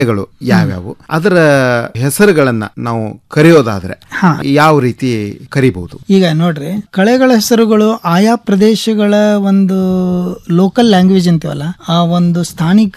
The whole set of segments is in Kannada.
ಗಳು ಯಾವ್ಯಾವು ಅದರ ಹೆಸರುಗಳನ್ನ ನಾವು ಕರೆಯೋದಾದ್ರೆ ಹಾ. ಯಾವ ರೀತಿ ಕರಿಬಹುದು ಈಗ ನೋಡ್ರಿ ಕಳೆಗಳ ಹೆಸರುಗಳು ಆಯಾ ಪ್ರದೇಶಗಳ ಒಂದು ಲೋಕಲ್ ಲ್ಯಾಂಗ್ವೇಜ್ ಅಂತೀವಲ್ಲ ಆ ಒಂದು ಸ್ಥಾನಿಕ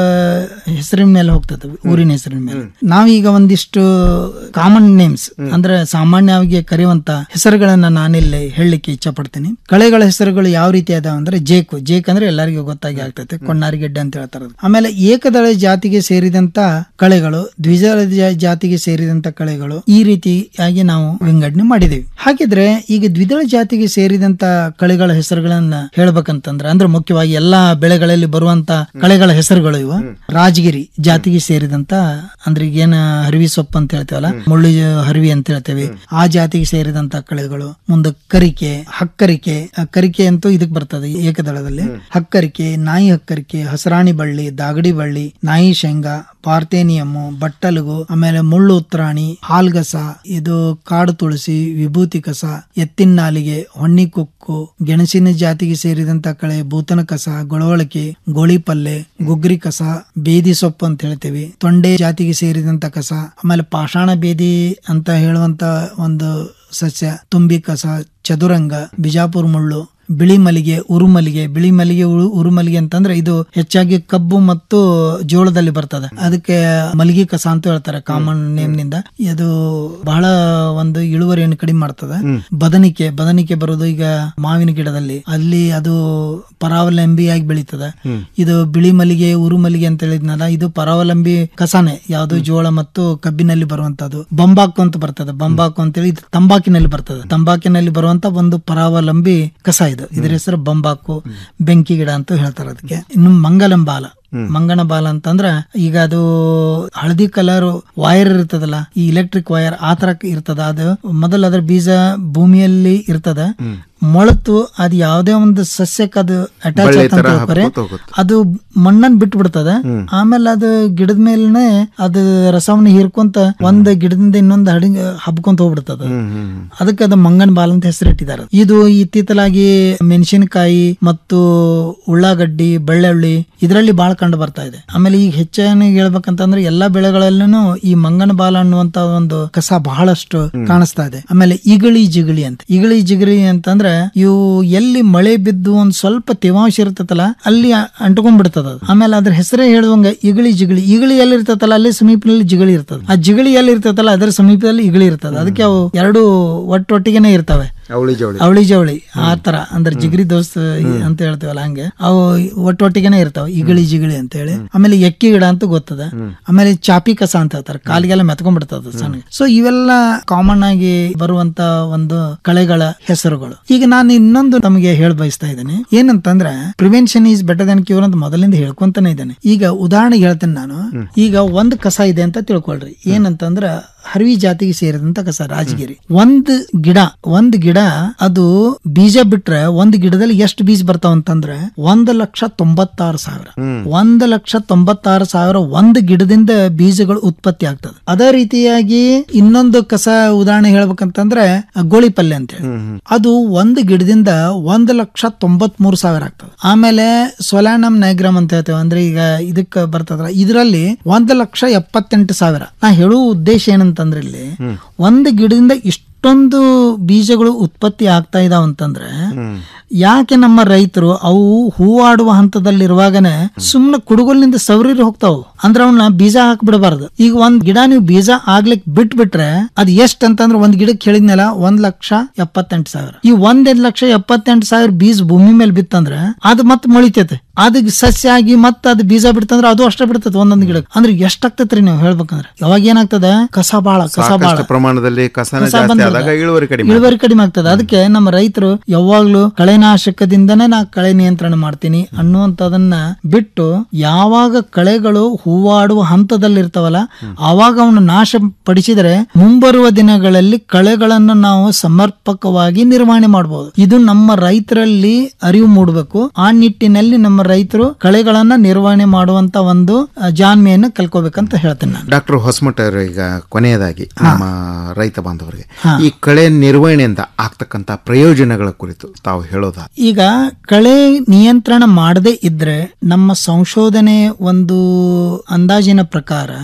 ಹೆಸರಿನ ಮೇಲೆ ಹೋಗ್ತದೆ ಊರಿನ ಹೆಸರಿನ ಮೇಲೆ ನಾವೀಗ ಒಂದಿಷ್ಟು ಕಾಮನ್ ನೇಮ್ಸ್ ಅಂದ್ರೆ ಸಾಮಾನ್ಯವಾಗಿ ಕರೆಯುವಂತ ಹೆಸರುಗಳನ್ನ ನಾನಿಲ್ಲಿ ಹೇಳಲಿಕ್ಕೆ ಇಚ್ಛೆ ಪಡ್ತೀನಿ ಕಳೆಗಳ ಹೆಸರುಗಳು ಯಾವ ರೀತಿ ಅದಾವ ಅಂದ್ರೆ ಜೇಕು ಜೇಕ್ ಅಂದ್ರೆ ಎಲ್ಲರಿಗೂ ಗೊತ್ತಾಗಿ ಆಗ್ತೈತೆ ಕೊಣ್ಣಾರಿಗೆಡ್ಡೆ ಅಂತ ಹೇಳ್ತಾರೆ ಅದು. ಆಮೇಲೆ ಏಕದಳ ಜಾತಿಗೆ ಸೇರಿದಂತ ಕಳೆಗಳು ದ್ವಿದಳ ಜಾ- ಜಾತಿಗೆ ಸೇರಿದಂತ ಕಳೆಗಳು ಈ ರೀತಿಯಾಗಿ ನಾವು ವಿಂಗಡಣೆ ಮಾಡಿದೀವಿ ಹಾಗಿದ್ರೆ ಈಗ ದ್ವಿದಳ ಜಾತಿಗೆ ಸೇರಿದಂತ ಕಳೆಗಳ ಹೆಸರುಗಳನ್ನ ಹೇಳ್ಬೇಕಂತಂದ್ರೆ ಅಂದ್ರೆ ಮುಖ್ಯವಾಗಿ ಎಲ್ಲಾ ಬೆಳೆಗಳಲ್ಲಿ ಬರುವಂತ ಕಳೆಗಳ ಹೆಸರುಗಳು ಇವು ರಾಜಗಿರಿ ಜಾತಿಗೆ ಸೇರಿದಂತ ಅಂದ್ರೆ ಈಗ ಏನ ಹರಿವಿ ಸೊಪ್ಪು ಅಂತ ಹೇಳ್ತೇವಲ್ಲ ಮುಳ್ಳು ಹರಿವಿ ಅಂತ ಹೇಳ್ತೇವೆ ಆ ಜಾತಿಗೆ ಸೇರಿದಂತ ಕಳೆಗಳು ಮುಂದೆ ಕರಿಕೆ ಹಕ್ಕರಿಕೆ ಆ ಕರಿಕೆ ಅಂತೂ ಇದಕ್ ಬರ್ತದೆ ಏಕದಳದಲ್ಲಿ ಹಕ್ಕರಿಕೆ ನಾಯಿ ಹಕ್ಕರಿಕೆ ಹಸರಾಣಿ ಬಳ್ಳಿ ದಾಗಡಿ ಬಳ್ಳಿ ನಾಯಿ ಶೇಂಗಾ ಪಾರ್ಥೇನಿಯಮ್ಮು ಬಟ್ಟಲುಗು ಆಮೇಲೆ ಮುಳ್ಳು ಉತ್ತರಾಣಿ ಹಾಲ್ಗಸ ಇದು ಕಾಡು ತುಳಸಿ ವಿಭೂತಿ ಕಸ ಎತ್ತಿನ ನಾಲಿಗೆ ಹೊಣ್ಣಿ ಕುಕ್ಕು ಗೆಣಸಿನ ಜಾತಿಗೆ ಸೇರಿದಂತ ಕಳೆ ಭೂತನ ಕಸ ಗೊಳವಳಿಕೆ ಗೋಳಿ ಪಲ್ಲೆ ಗುಗ್ರಿ ಕಸ ಬೇದಿ ಸೊಪ್ಪು ಅಂತ ಹೇಳ್ತೇವೆ ತೊಂಡೆ ಜಾತಿಗೆ ಸೇರಿದಂತ ಕಸ ಆಮೇಲೆ ಪಾಷಾಣ ಬೇದಿ ಅಂತ ಹೇಳುವಂತ ಒಂದು ಸಸ್ಯ ತುಂಬಿ ಕಸ ಚದುರಂಗ ಬಿಜಾಪುರ ಮುಳ್ಳು ಬಿಳಿ ಮಲ್ಲಿಗೆ ಉರುಮಲ್ಲಿಗೆ ಬಿಳಿ ಮಲ್ಲಿಗೆ ಉರು- ಉರುಮಲ್ಲಿಗೆ ಅಂತಂದ್ರೆ ಇದು ಹೆಚ್ಚಾಗಿ ಕಬ್ಬು ಮತ್ತು ಜೋಳದಲ್ಲಿ ಬರ್ತದೆ ಅದಕ್ಕೆ ಮಲ್ಲಿಗೆ ಕಸ ಅಂತ ಹೇಳ್ತಾರೆ ಕಾಮನ್ ನೇಮ್ ನಿಂದ ಇದು ಬಹಳ ಒಂದು ಇಳುವರಿಯನ್ನು ಕಡಿಮೆ ಮಾಡ್ತದೆ ಬದನಿಕೆ ಬದನಿಕೆ ಬರೋದು ಈಗ ಮಾವಿನ ಗಿಡದಲ್ಲಿ ಅಲ್ಲಿ ಅದು ಪರಾವಲಂಬಿಯಾಗಿ ಬೆಳೀತದೆ ಇದು ಬಿಳಿ ಮಲ್ಲಿಗೆ ಉರು ಮಲ್ಲಿಗೆ ಅಂತ ಹೇಳಿದ್ನಲ್ಲ ಇದು ಪರಾವಲಂಬಿ ಕಸಾನೆ ಯಾವುದು ಜೋಳ ಮತ್ತು ಕಬ್ಬಿನಲ್ಲಿ ಬರುವಂತದ್ದು ಬಂಬಾಕು ಅಂತ ಬರ್ತದೆ ಬಂಬಾಕು ಅಂತೇಳಿ ಇದು ತಂಬಾಕಿನಲ್ಲಿ ಬರ್ತದೆ ತಂಬಾಕಿನಲ್ಲಿ ಬರುವಂತ ಒಂದು ಪರಾವಲಂಬಿ ಕಸ ಇದು ಇದರ ಹೆಸರು ಬಂಬಾಕು ಬೆಂಕಿ ಗಿಡ ಅಂತ ಹೇಳ್ತಾರೆ ಅದಕ್ಕೆ ಇನ್ನು ಮಂಗಲಂ ಬಾಲ ಮಂಗನ ಬಾಲ ಅಂತಂದ್ರ ಈಗ ಅದು ಹಳದಿ ಕಲರ್ ವೈರ್ ಇರ್ತದಲ್ಲ ಈ ಇಲೆಕ್ಟ್ರಿಕ್ ವೈರ್ ಆ ತರ ಇರ್ತದ ಅದು ಮೊದಲು ಅದ್ರ ಬೀಜ ಭೂಮಿಯಲ್ಲಿ ಇರ್ತದ ಮೊಳತು ಅದು ಯಾವುದೇ ಒಂದು ಸಸ್ಯಕ್ಕೆ ಅದು ಅಟ್ಯಾಚ್ ಬಳ್ಳಿ ಆಯ್ತು ತರ ಅಂತ ತಿಳ್ಕೊರೆ, ಹಬ್ಕೊತ ಹೋಗುತ್ತೆ. ಅದು ಮಣ್ಣನ್ ಬಿಟ್ಟು ಬಿಡ್ತದ ಆಮೇಲೆ ಅದು ಗಿಡದ ಮೇಲನೆ ಅದು ರಸವನ್ನ ಹೀರ್ಕೊಂತ ಒಂದ್ ಗಿಡದಿಂದ ಇನ್ನೊಂದು ಹಡಿ ಹಬ್ಕೊಂತ ಹೋಗ್ಬಿಡ್ತದ ಅದಕ್ಕೆ ಅದು ಮಂಗನ ಬಾಲ್ ಅಂತ ಹೆಸರಿಟ್ಟಿದ್ದಾರೆ ಇದು ಇತ್ತೀತಲಾಗಿ ಮೆಣಸಿನಕಾಯಿ ಮತ್ತು ಉಳ್ಳಾಗಡ್ಡಿ ಬೆಳ್ಳುಳ್ಳಿ ಇದರಲ್ಲಿ ಬಹಳ ಕಂಡು ಬರ್ತಾ ಇದೆ ಆಮೇಲೆ ಈಗ ಹೆಚ್ಚಾಗಿ ಹೇಳ್ಬೇಕಂತಂದ್ರೆ ಎಲ್ಲಾ ಬೆಳೆಗಳಲ್ಲೂ ಈ ಮಂಗನ ಬಾಲ ಅನ್ನುವಂತ ಒಂದು ಕಸ ಬಹಳಷ್ಟು ಕಾಣಿಸ್ತಾ ಇದೆ ಆಮೇಲೆ ಇಗಳಿ ಜಿಗಳಿ ಅಂತ ಇಗಳಿ ಜಿಗಳಿ ಅಂತಂದ್ರೆ ಇವು ಎಲ್ಲಿ ಮಳೆ ಬಿದ್ದು ಒಂದ್ ಸ್ವಲ್ಪ ತೇವಾಂಶ ಇರ್ತತಲ್ಲ ಅಲ್ಲಿ ಅಂಟ್ಕೊಂಡ್ ಬಿಡ್ತದ ಅದು. ಆಮೇಲೆ ಅದ್ರ ಹೆಸರೇ ಹೇಳುವಂಗ ಇಗಳಿ ಜಿಗಳಿ ಇಗಳಿ ಎಲ್ಲಿ ಇರ್ತತಲ್ಲ ಅಲ್ಲಿ ಸಮೀಪದಲ್ಲಿ ಜಿಗಳಿ ಇರ್ತದ ಆ ಜಿಗಳಿ ಎಲ್ಲಿ ಇರ್ತತಲ್ಲ ಅದರ ಸಮೀಪದಲ್ಲಿ ಇಗಳಿ ಇರ್ತದ ಅದಕ್ಕೆ ಅವು ಎರಡು ಒಟ್ಟೊಟ್ಟಿಗೆನೆ ಇರ್ತವೆ ಅವಳಿ ಜವಳಿ ಅವಳಿ ಜವಳಿ ಆ ತರ ಅಂದ್ರೆ ಜಿಗರಿ ದೋಸ್ತ್ ಅಂತ ಹೇಳ್ತೇವಲ್ಲ ಹಂಗೆ ಅವು ಒಟ್ಟೊಟ್ಟಿಗೆನೆ ಇರ್ತಾವ ಇಗಳಿ ಜಿಗಳಿ ಅಂತ ಹೇಳಿ ಆಮೇಲೆ ಎಕ್ಕಿ ಗಿಡ ಅಂತ ಗೊತ್ತದ ಆಮೇಲೆ ಚಾಪಿ ಕಸ ಅಂತ ಹೇಳ್ತಾರೆ ಕಾಲಿಗೆಲ್ಲ ಮೆತ್ಕೊಂಡ್ಬಿಡ್ತದ ಸಣ್ಣ ಸೊ ಇವೆಲ್ಲ ಕಾಮನ್ ಆಗಿ ಬರುವಂತ ಒಂದು ಕಳೆಗಳ ಹೆಸರುಗಳು ಈಗ ನಾನು ಇನ್ನೊಂದು ನಮಗೆ ಹೇಳ ಬಯಸ್ತಾ ಇದ್ದೇನೆ ಏನಂತಂದ್ರೆ prevention is better than cure ಅಂತ ಮೊದಲಿಂದ ಹೇಳ್ಕೊಂತಾನೆ ಇದ್ದೇನೆ ಈಗ ಉದಾಹರಣೆಗೆ ಹೇಳ್ತೇನೆ ನಾನು ಈಗ ಒಂದು ಕಸ ಇದೆ ಅಂತ ತಿಳ್ಕೊಳ್ರಿ ಏನಂತಂದ್ರ ಹರಿವಿ ಜಾತಿಗೆ ಸೇರಿದಂತ ಕಸ ರಾಜಗಿರಿ ಒಂದ್ ಗಿಡ ಒಂದ್ ಗಿಡ ಅದು ಬೀಜ ಬಿಟ್ರೆ ಒಂದ್ ಗಿಡದಲ್ಲಿ ಎಷ್ಟು ಬೀಜ ಬರ್ತಾವ ಅಂತಂದ್ರೆ ಒಂದ್ ಲಕ್ಷ ತೊಂಬತ್ತಾರು ಸಾವಿರ ಒಂದ್ ಲಕ್ಷ ತೊಂಬತ್ತಾರು ಸಾವಿರ ಒಂದ್ ಗಿಡದಿಂದ ಬೀಜಗಳು ಉತ್ಪತ್ತಿ ಆಗ್ತದೆ ಅದೇ ರೀತಿಯಾಗಿ ಇನ್ನೊಂದು ಕಸ ಉದಾಹರಣೆ ಹೇಳ್ಬೇಕಂತಂದ್ರೆ ಗೋಳಿ ಪಲ್ಯ ಅಂತ ಹೇಳಿ ಅದು ಒಂದು ಗಿಡದಿಂದ ಒಂದ್ ಲಕ್ಷ ತೊಂಬತ್ ಮೂರು ಸಾವಿರ ಆಗ್ತದೆ ಆಮೇಲೆ ಸೊಲಾನಮ್ ನೈಗ್ರಾಮ್ ಅಂತ ಹೇಳ್ತೇವೆ ಅಂದ್ರೆ ಈಗ ಇದಕ್ಕೆ ಬರ್ತದ್ರ ಇದರಲ್ಲಿ ಒಂದ್ ಲಕ್ಷ ಎಪ್ಪತ್ತೆಂಟು ಸಾವಿರ ನಾ ಹೇಳುವ ಉದ್ದೇಶ ಏನಂತಂದ್ರೆ ಇಲ್ಲಿ ಒಂದು ಗಿಡದಿಂದ ಇಷ್ಟೊಂದು ಬೀಜಗಳು ಉತ್ಪತ್ತಿ ಆಗ್ತಾ ಇದಾವ ಅಂತಂದ್ರೆ ಯಾಕೆ ನಮ್ಮ ರೈತರು ಅವು ಹೂವಾಡುವ ಹಂತದಲ್ಲಿರುವಾಗನೆ ಸುಮ್ನೆ ಕುಡುಗೋಲಿನಿಂದ ಸವರಿರಿ ಹೋಗ್ತಾವು ಅಂದ್ರೆ ಅವನ್ನ ಬೀಜ ಹಾಕ್ಬಿಡಬಾರ್ದು ಈಗ ಒಂದ್ ಗಿಡ ನೀವು ಬೀಜ ಆಗ್ಲಿಕ್ ಬಿಟ್ ಬಿಟ್ರೆ ಅದ್ ಎಷ್ಟ್ ಅಂತಂದ್ರೆ ಒಂದ್ ಗಿಡಕ್ಕೆ ಹೇಳಿದ್ನಲ್ಲ ಒಂದ್ ಲಕ್ಷ ಎಪ್ಪತ್ತೆಂಟು ಸಾವಿರ ಈ ಒಂದ್ ಲಕ್ಷ ಎಪ್ಪತ್ತೆಂಟು ಸಾವಿರ ಬೀಜ ಭೂಮಿ ಮೇಲೆ ಬಿತ್ತಂದ್ರೆ ಅದು ಮತ್ತೆ ಮೊಳಿತೈತೆ ಅದು ಸಸ್ಯ ಆಗಿ ಮತ್ತೆ ಅದು ಬೀಜ ಬಿಡ್ತಂದ್ರೆ ಅದು ಅಷ್ಟೇ ಬಿಡ್ತೈತೆ ಒಂದೊಂದ್ ಗಿಡಕ್ಕೆ ಅಂದ್ರೆ ಎಷ್ಟಾಗ್ತೈತ್ರಿ ನೀವು ಹೇಳ್ಬೇಕಂದ್ರೆ ಯಾವಾಗ ಏನಾಗ್ತದ ಕಸ ಬಾಳ ಕಸ ಬಾಳ ಸಾಕಷ್ಟು ಪ್ರಮಾಣದಲ್ಲಿ ಕಸನ ಕಸ ಜಾಸ್ತಿ ಬಂದಿದೆ. ಆದಾಗ ಇಳುವರಿ ಕಡಿಮೆ ಇಳುವರಿ ಕಡಿಮೆ ಆಗ್ತದೆ ಅದಕ್ಕೆ ನಮ್ಮ ರೈತರು ಯಾವಾಗ್ಲೂ ಕಳೆನಾಶಕದಿಂದನೇ ನಾ ಕಳೆ ನಿಯಂತ್ರಣ ಮಾಡ್ತೀನಿ ಅನ್ನುವಂಥದನ್ನ ಬಿಟ್ಟು ಯಾವಾಗ ಕಳೆಗಳು ಹೂವಾಡುವ ಹಂತದಲ್ಲಿರ್ತಾವಲ್ಲ ಆವಾಗ ಅವನು ನಾಶ ಪಡಿಸಿದರೆ ಮುಂಬರುವ ದಿನಗಳಲ್ಲಿ ಕಳೆಗಳನ್ನು ನಾವು ಸಮರ್ಪಕವಾಗಿ ನಿರ್ವಹಣೆ ಮಾಡಬಹುದು ಇದು ನಮ್ಮ ರೈತರಲ್ಲಿ ಅರಿವು ಮೂಡಬೇಕು ಆ ನಿಟ್ಟಿನಲ್ಲಿ ನಮ್ಮ ರೈತರು ಕಳೆಗಳನ್ನ ನಿರ್ವಹಣೆ ಮಾಡುವಂತ ಒಂದು ಆ, ಜಾಣ್ಮೆಯನ್ನು ಕಲ್ಕೋಬೇಕಂತ ಹೇಳ್ತೇನೆ ನಾನು ಡಾಕ್ಟರ್ ಹೊಸಮಠ ಅವರು ಈಗ ಕೊನೆಯದಾಗಿ ನಮ್ಮ ರೈತ ಬಾಂಧವರಿಗೆ ಈ ಈ ಕಳೆ ನಿರ್ವಹಣೆಯಿಂದ ಆಗ್ತಕ್ಕಂತ ಪ್ರಯೋಜನಗಳ ಕುರಿತು ತಾವು ಹೇಳೋದ ಈಗ ಕಳೆ ನಿಯಂತ್ರಣ ಮಾಡದೇ ಇದ್ರೆ ನಮ್ಮ ಸಂಶೋಧನೆ ಒಂದು ಅಂದಾಜಿನ ಪ್ರಕಾರ